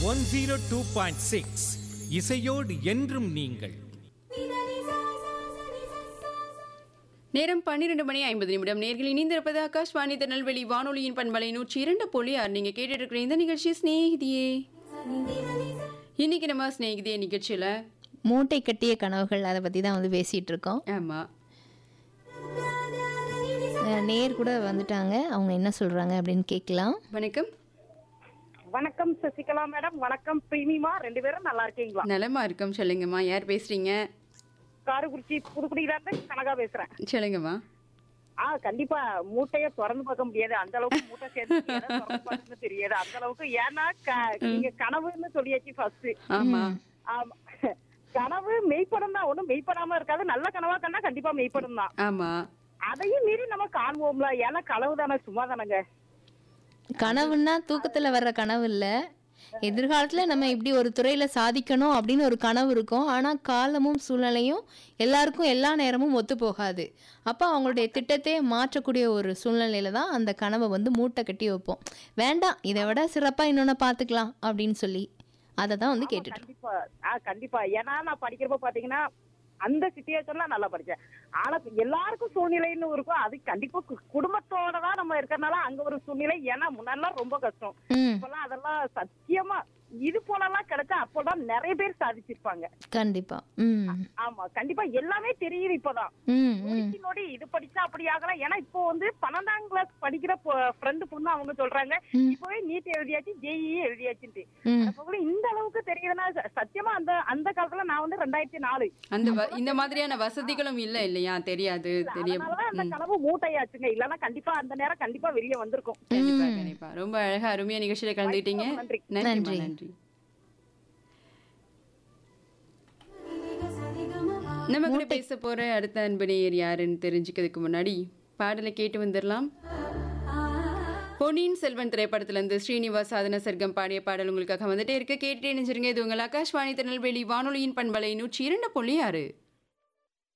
One zero two point six இசையோடு என்றும் நீங்கள் நேரம் பன்னிரண்டு மணி ஐம்பது நிமிடம் நேர்கள் இணைந்திருப்பது ஆகாஷ்வாணி திருநெல்வேலி வானொலியின் பண்பலை நூற்றி இரண்டு புள்ளி ஆறு நீங்க கேட்டுட்டு இருக்கிற இந்த நிகழ்ச்சி ஸ்நேகிதியே இன்னைக்கு நம்ம ஸ்நேகிதியே நிகழ்ச்சியில மூட்டை கட்டிய கனவுகள் அதை பற்றி தான் வந்து பேசிகிட்டு இருக்கோம் ஆமா அஹ் நேர் கூட வந்துட்டாங்க அவங்க என்ன சொல்கிறாங்க அப்படின்னு கேட்கலாம் வணக்கம் வணக்கம் சசிகலா மேடம் வணக்கம் பிரீமிமா ரெண்டு பேரும் நல்லா இருக்கீங்களா நலமா இருக்கோம் சொல்லுங்கம்மா யார் பேசுறீங்க காரைக்குறிச்சி புதுக்குடியில இருந்து கனகா பேசுறேன் சொல்லுங்கம்மா ஆ கண்டிப்பா மூட்டைய திறந்து பார்க்க முடியாது அந்த அளவுக்கு மூட்டை சேர்த்து எதை திறந்து பார்க்கணும்னு தெரியாது அந்த அளவுக்கு ஏன்னா க- நீங்க கனவுன்னு சொல்லியாச்சு ஃபர்ஸ்ட் ஆமா ஆமா கனவு மெய்ப்படம் தான் ஒண்ணும் மெய்ப்படாம இருக்காது நல்ல கனவா கண்டா கண்டிப்பா மெய்ப்படம் தான் ஆமா அதையும் மீறி நம்ம காண்போம்ல ஏன்னா கனவு தானே சும்மா தானங்க கனவுன்னா தூக்கத்தில் வர்ற கனவு இல்லை எதிர்காலத்தில் நம்ம இப்படி ஒரு துறையில் சாதிக்கணும் அப்படின்னு ஒரு கனவு இருக்கும் ஆனால் காலமும் சூழ்நிலையும் எல்லாருக்கும் எல்லா நேரமும் ஒத்து போகாது அப்போ அவங்களுடைய திட்டத்தை மாற்றக்கூடிய ஒரு சூழ்நிலையில தான் அந்த கனவை வந்து மூட்டை கட்டி வைப்போம் வேண்டாம் இதை விட சிறப்பாக இன்னொன்று பார்த்துக்கலாம் அப்படின்னு சொல்லி அதை தான் வந்து கேட்டுட்டு இருக்கோம். கண்டிப்பா ஆ கண்டிப்பா ஏன்னா நான் படிக்கிறப்ப பாத்தீங்கன்னா அந்த சுச்சுவேஷன்ல நல்லா படிச்சேன் ஆனா எல்லாருக்கும் சூழ்நிலைன்னு இருக்கும் அது கண்டிப்பா கு- குடும்பத்தோட தான் நம்ம இருக்கறனால அங்க ஒரு சூழ்நிலை ஏன்னா முன்னாடிலாம் ரொம்ப கஷ்டம் ம் இப்பெல்லாம் அதெல்லாம் சத்தியமா இது போலலாம் கிடைச்சா அப்போதான் நிறைய பேர் சாதிச்சிருப்பாங்க கண்டிப்பா ம் ஆமா கண்டிப்பா எல்லாமே தெரியுது இப்பதான் ம் ம் நொடிக்கு நொடி இது படிச்சா அப்படி ஆகலாம் ஏன்னா இப்போ வந்து பன்னெண்டாம் கிளாஸ் படிக்கிற ஃப்ரெண்டு பொண்ணு அவங்க சொல்றாங்க ம். இப்பவே நீட் எழுதியாச்சு ஜேஇ எழுதியாச்சுன்ட்டு ம் அப்ப கூட இந்த அளவுக்கு தெரியுதுன்னா ச- சத்தியமா அந்த அந்த காலத்துல நான் வந்து ரெண்டாயிரத்தி நாலு அந்த வ- இந்த மாதிரியான வசதிகளும் இல்ல இல்லையா தெரியாது தெரிய அதனாலதான் அந்த ம். கனவு மூட்டையாச்சுங்க இல்லன்னா கண்டிப்பா அந்த நேரம் கண்டிப்பா வெளியே வந்திருக்கும் கண்டிப்பா கண்டிப்பா ரொம்ப அழகா அருமையா நிகழ்ச்சியில கலந்துக்கிட்டீங்க நன்றி. நன்றிம்மா நன்றி. நன்றி நம்ம கூட பேச போற அடுத்த அன்பனையர் யாருன்னு தெரிஞ்சுக்கிறதுக்கு முன்னாடி பாடலை கேட்டு வந்துடலாம் பொன்னியின் செல்வன் திரைப்படத்துல இருந்து ஸ்ரீனிவாஸ் சாதன சர்க்கம் பாடிய பாடல் உங்களுக்காக வந்துட்டே இருக்கு கேட்டுட்டே நினைச்சிருங்க இது உங்கள் ஆகாஷ்வாணி திருநெல்வேலி வானொலியின் பண்பலை நூற்றி இரண்டு புள்ளி ஆறு